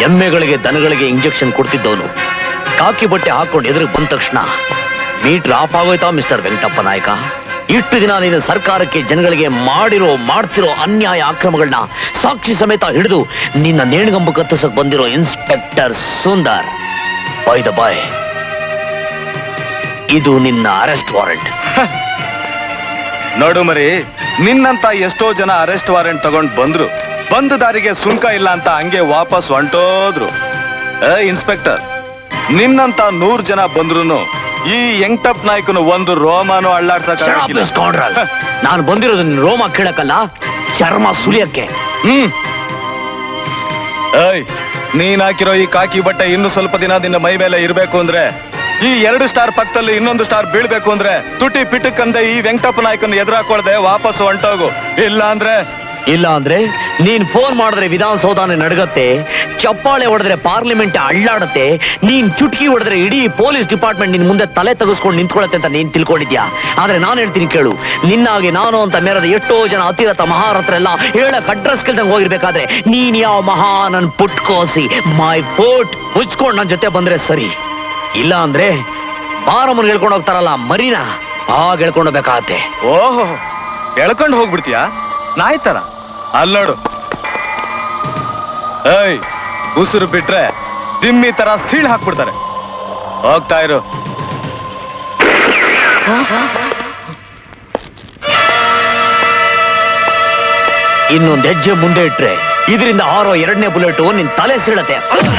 ಎಮ್ಮೆಗಳಿಗೆ ದನಗಳಿಗೆ ಇಂಜೆಕ್ಷನ್ ಕೊಡ್ತಿದ್ದವನು ಕಾಕಿ ಬಟ್ಟೆ ಹಾಕೊಂಡು ಎದುರು ಬಂದ ತಕ್ಷಣ ಮೀಟರ್ ಆಫ್ ಆಗೋಯ್ತಾ ಮಿಸ್ಟರ್ ವೆಂಕಟಪ್ಪ ನಾಯಕ ಇಷ್ಟು ದಿನ ನೀನು ಸರ್ಕಾರಕ್ಕೆ ಜನಗಳಿಗೆ ಮಾಡಿರೋ ಮಾಡ್ತಿರೋ ಅನ್ಯಾಯ ಅಕ್ರಮಗಳನ್ನ ಸಾಕ್ಷಿ ಸಮೇತ ಹಿಡಿದು ನಿನ್ನ ನೇಣಿಗಂಬ ಕತ್ತಿಸಕ್ ಬಂದಿರೋ inspector Sundar by the way ಇದು ನಿನ್ನ ಅರೆಸ್ಟ್ ವಾರೆಂಟ್ ನೋಡು ಮರಿ ನಿನ್ನಂತ ಎಷ್ಟೋ ಜನ ಅರೆಸ್ಟ್ ವಾರೆಂಟ್ ತಗೊಂಡ್ ಬಂದ್ರು ಬಂದ ದಾರಿಗೆ ಸುಂಕ ಇಲ್ಲ ಅಂತ ಹಂಗೆ ವಾಪಸ್ ಹೊಂಟೋದ್ರು ಏ ಇನ್ಸ್ಪೆಕ್ಟರ್ ನಿನ್ನಂತ ನೂರ್ ಜನ ಬಂದ್ರು ಈ ಯಂಗ್ಟಪ್ ನಾಯ್ಕನು ಒಂದು ರೋಮಾನು ಅಳ್ಳಾಡ್ಸಕ್ ನಾನು ಬಂದಿರೋದು ನಿನ್ನ ರೋಮ ಕೇಳಕ್ಕಲ್ಲ ಚರ್ಮ ಸುಲಿಯಕ್ಕೆ ಹ್ಮ್ ಏಯ್ ನೀನ್ ಹಾಕಿರೋ ಈ ಕಾಕಿ ಬಟ್ಟೆ ಇನ್ನು ಸ್ವಲ್ಪ ದಿನ ನಿನ್ನ ಮೈ ಮೇಲೆ ಇರ್ಬೇಕು ಅಂದ್ರೆ ಈ ಎರಡು ಸ್ಟಾರ್ ಪಕ್ಕದಲ್ಲಿ ಇನ್ನೊಂದು ಸ್ಟಾರ್ ಬೀಳ್ಬೇಕು ಅಂದ್ರೆ ತುಟಿ ಪಿಟಕ್ಕಂದೆ ಈ ವೆಂಕಟಪ್ಪ ನಾಯ್ಕನ ಎದುರಾಕೊಳ್ದೆ ವಾಪಸ್ ಹೊಂಟೋಗು ಇಲ್ಲ ಅಂದ್ರೆ ಇಲ್ಲ ಅಂದ್ರೆ ನೀನ್ ಫೋನ್ ಮಾಡಿದ್ರೆ ವಿಧಾನಸೌಧನೇ ನಡಗತ್ತೆ ಚಪ್ಪಾಳೆ ಹೊಡೆದ್ರೆ ಪಾರ್ಲಿಮೆಂಟ್ ಅಳ್ಳಾಡತ್ತೆ ನೀನ್ ಚುಟ್ಕಿ ಹೊಡೆದ್ರೆ ಇಡೀ ಪೊಲೀಸ್ ಡಿಪಾರ್ಟ್ಮೆಂಟ್ ನಿನ್ ಮುಂದೆ ತಲೆ ತೆಗೆಸ್ಕೊಂಡು ನಿಂತ್ಕೊಳತ್ತೆ ಅಂತ ನೀನ್ ತಿಳ್ಕೊಂಡಿದ್ಯಾ ಆದ್ರೆ ನಾನ್ ಹೇಳ್ತೀನಿ ಕೇಳು ನಿನ್ನಾಗೆ ನಾನು ಅಂತ ಮೇರದ ಎಷ್ಟೋ ಜನ ಅತಿರಥ ಮಹಾರಥರ ಎಲ್ಲ ಹೇಳಕ್ ಅಡ್ರೆಸ್ ಕೇಳ್ದಂಗ್ ಹೋಗಿರ್ಬೇಕಾದ್ರೆ ನೀನ್ ಯಾವ ಮಹಾ ನನ್ ಪುಟ್ಕೋಸಿ ಮೈ ಫೋಟ್ ಮುಚ್ಕೊಂಡ್ ನನ್ ಜೊತೆ ಬಂದ್ರೆ ಸರಿ ಇಲ್ಲ ಅಂದ್ರೆ ಬಾರಮ್ಮನ್ ಹೇಳ್ಕೊಂಡು ಹೋಗ್ತಾರಲ್ಲ ಮರಿನಾ ಆಗ ಹೇಳ್ಕೊಂಡು ಹೋಗ್ಬೇಕಾಗತ್ತೆ ಓಹೋ ಎಳ್ಕೊಂಡು ಹೋಗ್ಬಿಡ್ತೀಯಾ ನಾಯಿ ತರ ಅಲ್ಲೋಡು ಏಯ್ ಉಸಿರು ಬಿಟ್ರೆ ದಿಮ್ಮಿ ತರ ಸೀಳ್ ಹಾಕ್ಬಿಡ್ತಾರೆ ಹೋಗ್ತಾ ಇರು ಇನ್ನೊಂದ್ ಹೆಜ್ಜೆ ಮುಂದೆ ಇಟ್ರೆ ಇದರಿಂದ ಹಾರೋ ಎರಡನೇ ಬುಲೆಟ್ ನಿನ್ ತಲೆ ಸೀಳತ್ತೆ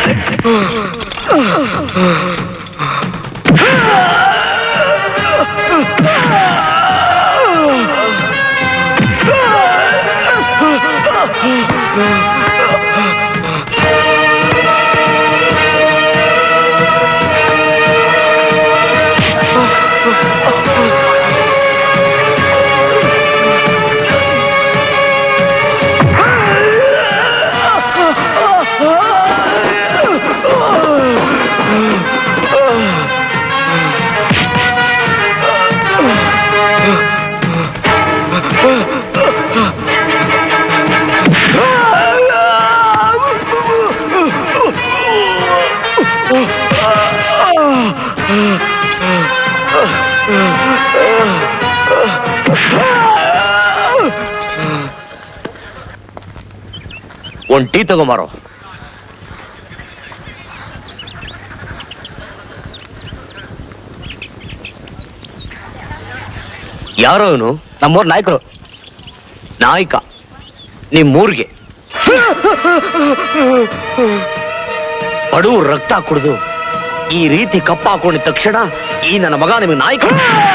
ಒಂದ್ ಟೀ ತಗೊಂಬಾರೋ ಯಾರೋ ಇವನು ನಮ್ಮೂರ್ ನಾಯಕರು ನಾಯಕ ನಿಮ್ಮೂರ್ಗೆ ಬಡವ್ರು ರಕ್ತ ಕುಡಿದು ಈ ರೀತಿ ಕಪ್ಪ ಹಾಕೊಂಡಿದ ತಕ್ಷಣ ಈ ನನ್ನ ಮಗ ನಿಮಗೆ ನಾಯಕ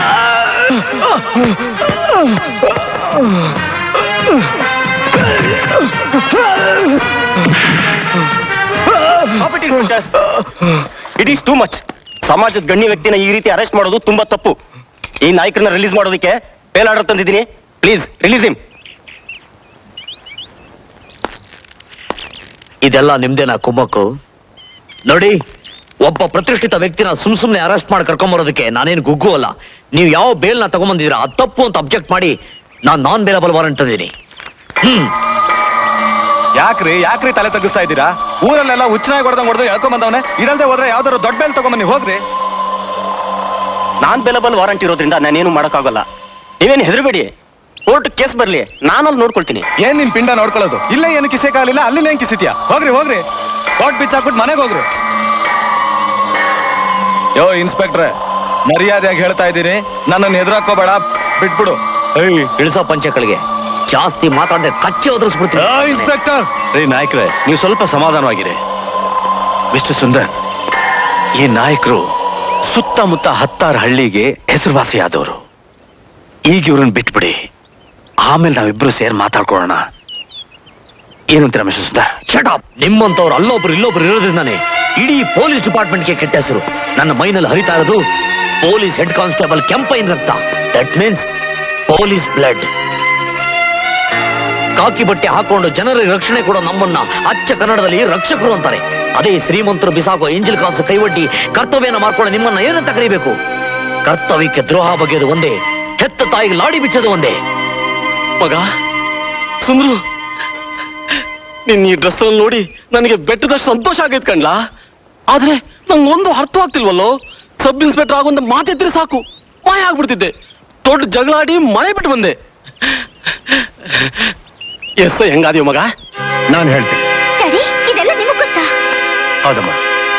ಇಟ್ ಈಸ್ ಟೂ ಮಚ್ ಸಮಾಜದ ಗಣ್ಯ ವ್ಯಕ್ತಿನ ಈ ರೀತಿ ಅರೆಸ್ಟ್ ಮಾಡೋದು ತುಂಬಾ ತಪ್ಪು ಈ ನಾಯಕರನ್ನ ರಿಲೀಸ್ ಮಾಡೋದಕ್ಕೆ ಬೇಲ್ ಆರ್ಡರ್ ತಂದಿದ್ದೀನಿ ಪ್ಲೀಸ್ ರಿಲೀಸ್ ಹಿಮ್ ಇದೆಲ್ಲ ನಿಮ್ದೇನಾ ಕುಮ್ಮಕ್ಕು ನೋಡಿ ಒಬ್ಬ ಪ್ರತಿಷ್ಠಿತ ವ್ಯಕ್ತಿನ ಸುಮ್ ಸುಮ್ನೆ ಅರೆಸ್ಟ್ ಮಾಡಿ ಕರ್ಕೊಂಬರೋದಕ್ಕೆ ನಾನೇನು ಗುಗ್ಗು ಅಲ್ಲ ನೀವು ಯಾವ ಬೇಲ್ನ ತಗೊಂಬಂದಿದ್ದೀರಾ ಅದು ತಪ್ಪು ಅಂತ ಅಬ್ಜೆಕ್ಟ್ ಮಾಡಿ ನಾನ್ ನಾನ್ ಬೇಲಬಲ್ ವಾರಂಟ್ ತಂದಿದ್ದೀನಿ ಹ್ಮ್ ಯಾಕ್ರಿ ಯಾಕ್ರಿ ತಲೆ ತಗ್ಗಿಸ್ತಾ ಇದ್ದೀರಾ ಊರಲ್ಲೆಲ್ಲ ಹುಚ್ಚನಾಗಿ ಹೊಡೆದಂಗ್ ಹೊಡೆದು ಎಳ್ಕೊಂಡ್ ಬಂದವನೆ ಇದಲ್ದೆ ಹೋದ್ರೆ ಯಾವ್ದಾದ್ರು ದೊಡ್ಡ ಬೇಲ್ ತಗೊಂಬನ್ನಿ ಹೋಗ್ರಿ ನಾನ್ ಬೇಲಬಲ್ ವಾರಂಟ್ ಇರೋದ್ರಿಂದ ನಾನೇನು ಮಾಡೋಕ್ಕಾಗಲ್ಲ ನೀವೇನು ಹೆದರಬೇಡಿ ಕೋರ್ಟ್ ಕೇಸ್ ಬರ್ಲಿ ನಾನಲ್ಲಿ ನೋಡ್ಕೊಳ್ತೀನಿ ಏನ್ ನಿನ್ ಪಿಂಡ ನೋಡ್ಕೊಳ್ಳೋದು ಇಲ್ಲೇ ಏನು ಕಿಸೆಕಾಗಲಿಲ್ಲ ಅಲ್ಲಿ ಏನ್ ಕಿಸಿತ್ಯಾ ಹೋಗ್ರಿ ಹೋಗ್ರಿ ಕೋಟ್ ಬಿಚ್ ಹಾಕ್ಬಿಟ್ಟು ಮನೆಗೆ ಹೋಗ್ರಿ ಯೋ ಇನ್ಸ್ಪೆಕ್ಟ್ರೆ ಮರ್ಯಾದೆಯಾಗಿ ಹೇಳ್ತಾ ಇದ್ದೀನಿ ನನ್ನನ್ನು ಎದುರಾಕೋಬೇಡ ಬಿಟ್ಬಿಡು ಏಯ್ ಇಳಿಸೋ ಪಂಚಗಳಿಗೆ ಜಾಸ್ತಿ ಮಾತಾಡದೆ ಕಚ್ಚಿ ಒದರಿಸ್ಬಿಡ್ತೀನಿ ಇನ್ಸ್ಪೆಕ್ಟರ್ ರೀ ನಾಯಕ್ರೆ ನೀವು ಸ್ವಲ್ಪ ಸಮಾಧಾನವಾಗಿರಿ ಮಿಸ್ಟರ್ ಸುಂದರ್ ಈ ನಾಯಕರು ಸುತ್ತಮುತ್ತ ಹತ್ತಾರು ಹಳ್ಳಿಗೆ ಹೆಸರುವಾಸಿಯಾದವರು ಈಗ ಇವ್ರನ್ನ ಬಿಟ್ಬಿಡಿ ಆಮೇಲೆ ನಾವಿಬ್ರು ಸೇರಿ ಮಾತಾಡ್ಕೊಳ್ಳೋಣ ಏನಂತೀರ ಮಿಸ್ಟರ್ ಸುಂದರ್ ಶಟಾಪ್ ನಿಮ್ಮಂತವ್ರು ಅಲ್ಲೊಬ್ರು ಇಲ್ಲೊಬ್ರು ಇರೋದ್ರಿಂದಾನೆ ಇಡೀ ಪೊಲೀಸ್ ಡಿಪಾರ್ಟ್ಮೆಂಟ್ಗೆ ಕೆಟ್ಟ ಹೆಸರು ನನ್ನ ಮೈನಲ್ಲಿ ಹರಿತಾ ಇರೋದು ಪೊಲೀಸ್ ಹೆಡ್ ಕಾನ್ಸ್ಟೇಬಲ್ ಕೆಂಪೈನ್ ರಕ್ತ ದಟ್ ಮೀನ್ಸ್ ಪೊಲೀಸ್ ಬ್ಲಡ್ ಕಾಕಿ ಬಟ್ಟೆ ಹಾಕೊಂಡು ಜನರಿಗೆ ರಕ್ಷಣೆ ಕೊಡೋ ನಮ್ಮನ್ನ ಅಚ್ಚ ಕನ್ನಡದಲ್ಲಿ ರಕ್ಷಕರು ಅಂತಾರೆ ಅದೇ ಶ್ರೀಮಂತರು ಬಿಸಾಕೋ ಏಂಜಲ್ ಕಾಸು ಕೈವಡ್ಡಿ ಕರ್ತವ್ಯನ ಮಾಡ್ಕೊಳ್ಳೋ ನಿಮ್ಮನ್ನ ಏನಂತ ಕರೀಬೇಕು ಕರ್ತವ್ಯಕ್ಕೆ ದ್ರೋಹ ಬಗೆಯೋದು ಒಂದೇ ಹೆತ್ತ ತಾಯಿಗೆ ಲಾಡಿ ಬಿಚ್ಚೋದು ಒಂದೇ ಮಗ ಸುಮ್ರು ನಿನ್ ಈ ಡ್ರೆಸ್ ನೋಡಿ ನನಗೆ ಬೆಟ್ಟದಷ್ಟು ಸಂತೋಷ ಆಗೈತ್ ಕಣ್ಲಾ ಆದ್ರೆ ನಂಗೊಂದು ಅರ್ಥವಾಗ್ತಿಲ್ವಲ್ಲೋ ಸಬ್ ಇನ್ಸ್ಪೆಕ್ಟರ್ ಆಗೊಂದು ಮಾತೆತ್ತಿದ್ರೆ ಸಾಕು ಮಾಯ ಆಗ್ಬಿಡ್ತಿದ್ದೆ ದೊಡ್ಡ ಜಗಳಾಡಿ ಮನೆ ಬಿಟ್ಟು ಬಂದೆ ಎಸ್ ಹೆಂಗಾದ್ಯೋ ಮಗ ನಾನು ಹೇಳ್ತೀನಿ ಡ್ಯಾಡಿ ಇದೆಲ್ಲ ನಿಮಗ್ ಗೊತ್ತಾ ಹೌದಮ್ಮ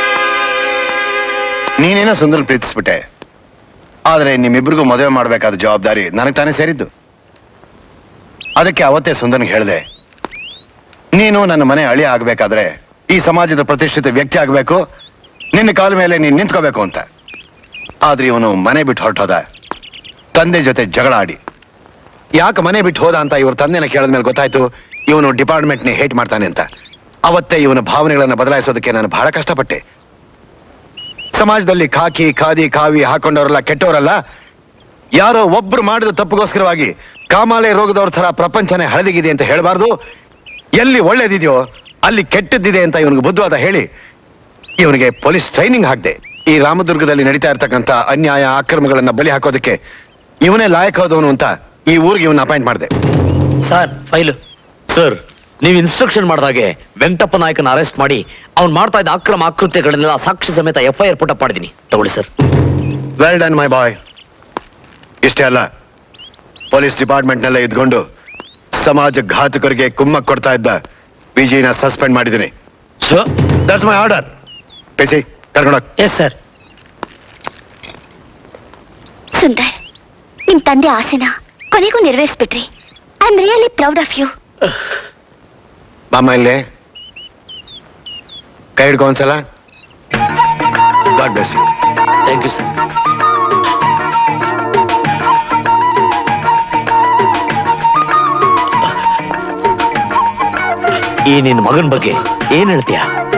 ನೀನೇನೋ ಸುಂದರ್ ಪ್ರೀತಿಸ್ಬಿಟ್ಟೆ ಆದ್ರೆ ನಿಮ್ಮಿಬ್ರಿಗೂ ಮದುವೆ ಮಾಡಬೇಕಾದ ಜವಾಬ್ದಾರಿ ನನಗೆ ತಾನೇ ಸೇರಿದ್ದು ಅದಕ್ಕೆ ಅವತ್ತೇ ಸುಂದರ್ಗೆ ಹೇಳಿದೆ ನೀನು ನನ್ನ ಮನೆ ಅಳಿ ಆಗ್ಬೇಕಾದ್ರೆ ಈ ಸಮಾಜದ ಪ್ರತಿಷ್ಠಿತ ವ್ಯಕ್ತಿ ಆಗಬೇಕು ನಿನ್ನ ಕಾಲ ಮೇಲೆ ನೀನು ನಿಂತ್ಕೋಬೇಕು ಅಂತ ಆದ್ರೆ ಇವನು ಮನೆ ಬಿಟ್ಟು ಹೊರಟೋದ ತಂದೆ ಜೊತೆ ಜಗಳ ಆಡಿ ಯಾಕೆ ಮನೆ ಬಿಟ್ಟು ಹೋದ ಅಂತ ಇವ್ರ ತಂದೆನ ಕೇಳಿದ್ಮೇಲೆ ಗೊತ್ತಾಯ್ತು ಇವನು ಡಿಪಾರ್ಟ್ಮೆಂಟ್ನ ಹೇಟ್ ಮಾಡ್ತಾನೆ ಅಂತ ಅವತ್ತೇ ಇವನ ಭಾವನೆಗಳನ್ನ ಬದಲಾಯಿಸೋದಕ್ಕೆ ನಾನು ಬಹಳ ಕಷ್ಟಪಟ್ಟೆ ಸಮಾಜದಲ್ಲಿ ಖಾಕಿ ಖಾದಿ ಕಾವಿ ಹಾಕೊಂಡವರೆಲ್ಲ ಕೆಟ್ಟವರಲ್ಲ ಯಾರೋ ಒಬ್ರು ಮಾಡಿದ ತಪ್ಪಿಗೋಸ್ಕರವಾಗಿ ಕಾಮಾಲೆ ರೋಗದವ್ರ ತರ ಪ್ರಪಂಚನೇ ಹಳದಿಗಿದೆ ಅಂತ ಹೇಳಬಾರ್ದು ಎಲ್ಲಿ ಒಳ್ಳೇದಿದೆಯೋ ಅಲ್ಲಿ ಕೆಟ್ಟದ್ದಿದೆ ಅಂತ ಇವನಿಗೆ ಬುದ್ಧವಾದ ಹೇಳಿ ಇವನಿಗೆ ಪೊಲೀಸ್ ಟ್ರೈನಿಂಗ್ ಹಾಕ್ದೆ ಈ ರಾಮದುರ್ಗದಲ್ಲಿ ನಡೀತಾ ಇರ್ತಕ್ಕಂಥ ಅನ್ಯಾಯ ಅಕ್ರಮಗಳನ್ನ ಬಲಿ ಹಾಕೋದಕ್ಕೆ ಇವನೇ ಲಾಯಕ್ ಹೋದವನು ಅಂತ ಈ ಊರಿಗೆ ಇವನ್ನ ಅಪಾಯಿಂಟ್ ಮಾಡಿದೆ ಸರ್ ಫೈಲು ಸರ್ ನೀವು ಇನ್ಸ್ಟ್ರಕ್ಷನ್ ಮಾಡಿದಾಗೆ ವೆಂಕಟಪ್ಪ ನಾಯಕನ ಅರೆಸ್ಟ್ ಮಾಡಿ ಅವ್ನು ಮಾಡ್ತಾ ಇದ್ದ ಅಕ್ರಮ ಅಕೃತ್ಯಗಳನ್ನೆಲ್ಲ ಸಾಕ್ಷಿ ಸಮೇತ ಎಫ್ ಐ ಆರ್ ಪುಟಪ್ ಮಾಡಿದ್ದೀನಿ ತಗೊಳ್ಳಿ sir well done my boy ಇಷ್ಟೇ ಅಲ್ಲ ಪೊಲೀಸ್ ಡಿಪಾರ್ಟ್ಮೆಂಟ್ ನಲ್ಲೇ ಇದ್ಕೊಂಡು ಸಮಾಜ ಘಾತಕರಿಗೆ ಕುಮ್ಮಕ್ ಕೊಡ್ತಾ ಇದ್ದ ವಿಜಿನ ಸಸ್ಪೆಂಡ್ ಮಾಡಿದ್ದೀನಿ ಸರ್ ದಟ್ಸ್ ಮೈ ಆರ್ಡರ್ ಪೇಸಿ ಕರ್ಕೊಂಡೋಗ್ ಎಸ್ ಸರ್ ಸುಂದರ್ ನಿಮ್ ತಂದೆ ಆಸೆನ ಕೊನೆಗೂ ನೆರವೇರಿಸ್ಬಿಟ್ರಿ I am really proud of you ಬಾಮ್ಮ ಇಲ್ಲಿ ಕೈ ಹಿಡ್ಕೊ ಒಂದ್ಸಲ God bless you thank you sir ಈ ನಿನ್ನ ಮಗನ ಬಗ್ಗೆ ಏನ್ ಹೇಳ್ತೀಯ